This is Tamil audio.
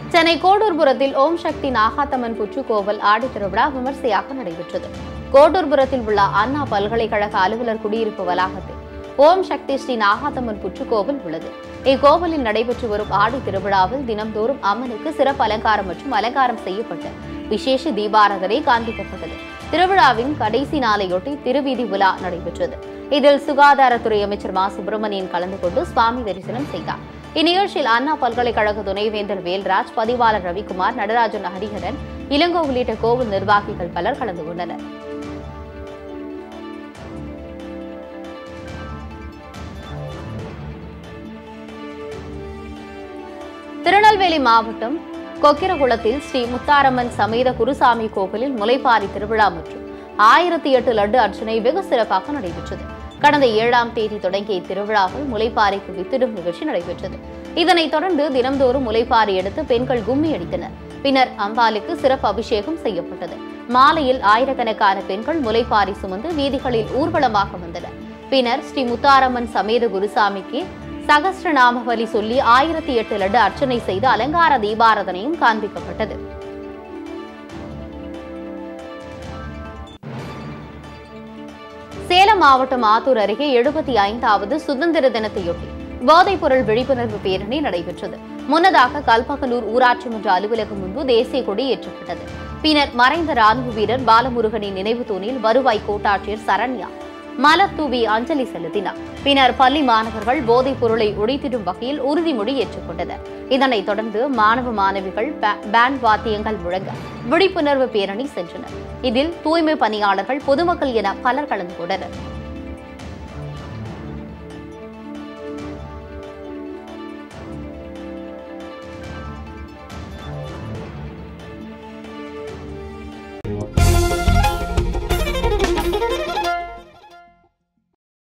சென்னை கோடூர்புரத்தில் ஓம் சக்தி நாகாத்தம்மன் புற்றுக்கோவில் ஆடி திருவிழா விமர்சையாக நடைபெற்றது கோடூர்புரத்தில் உள்ள அண்ணா பல்கலைக்கழக அலுவலர் குடியிருப்பு வளாகத்தில் ஓம் சக்தி ஸ்ரீ நாகாத்தம்மன் புற்றுக்கோவில் உள்ளது இக்கோவிலில் நடைபெற்று வரும் ஆடி திருவிழாவில் தினம்தோறும் அம்மனுக்கு சிறப்பு அலங்காரம் மற்றும் அலங்காரம் செய்யப்பட்டு விசேஷ தீபாராதனை காண்பிக்கப்பட்டது திருவிழாவின் கடைசி நாளையொட்டி திருவீதி உலா நடைபெற்றது இதில் சுகாதாரத்துறை அமைச்சர் மா சுப்பிரமணியன் கலந்து கொண்டு சுவாமி தரிசனம் செய்தார் இந்நிகழ்ச்சியில் அண்ணா பல்கலைக்கழக துணைவேந்தர் வேல்ராஜ் பதிவாளர் ரவிக்குமார் நடராஜன் ஹரிஹரன் இளங்கோ உள்ளிட்ட கோவில் நிர்வாகிகள் பலர் கலந்து கொண்டனர் திருநெல்வேலி மாவட்டம் கொக்கிரகுளத்தில் ஸ்ரீ முத்தாரம்மன் சமேத குருசாமி கோவிலில் முளைப்பாரி திருவிழா மற்றும் ஆயிரத்தி எட்டு லட்டு அர்ச்சனை வெகு சிறப்பாக நடைபெற்றது கடந்த ஏழாம் தேதி தொடங்கிய இத்திருவிழாவில் முளைப்பாறைக்கு வித்திடும் நிகழ்ச்சி நடைபெற்றது இதனைத் தொடர்ந்து தினம்தோறும் முளைப்பாரி எடுத்து பெண்கள் கும்மி அடித்தனர் பின்னர் அம்பாளுக்கு சிறப்பு அபிஷேகம் செய்யப்பட்டது மாலையில் ஆயிரக்கணக்கான பெண்கள் முளைப்பாரி சுமந்து வீதிகளில் ஊர்வலமாக வந்தனர் பின்னர் ஸ்ரீ முத்தாரம்மன் சமேத குருசாமிக்கு சகஸ்ரநாம பலி சொல்லி ஆயிரத்தி எட்டு லட்டு அர்ச்சனை செய்து அலங்கார தீபாராதனையும் காண்பிக்கப்பட்டது சேலம் மாவட்டம் ஆத்தூர் அருகே எழுபத்தி ஐந்தாவது சுதந்திர தினத்தையொட்டி போதைப்பொருள் விழிப்புணர்வு பேரணி நடைபெற்றது முன்னதாக கல்பகலூர் ஊராட்சி மன்ற அலுவலகம் முன்பு தேசிய கொடி ஏற்றப்பட்டது பின்னர் மறைந்த ராணுவ வீரர் பாலமுருகனின் நினைவு தூணில் வருவாய் கோட்டாட்சியர் சரண்யா மலர் தூவி அஞ்சலி செலுத்தினார் பின்னர் பள்ளி மாணவர்கள் போதைப் பொருளை ஒழித்திடும் வகையில் உறுதிமொழி ஏற்றுக்கொண்டனர் இதனைத் தொடர்ந்து மாணவ மாணவிகள் பே- பேண்ட் வாத்தியங்கள் முழங்க விழிப்புணர்வு பேரணி சென்றனர் இதில் தூய்மை பணியாளர்கள் பொதுமக்கள் என பலர் கலந்து கொண்டனர்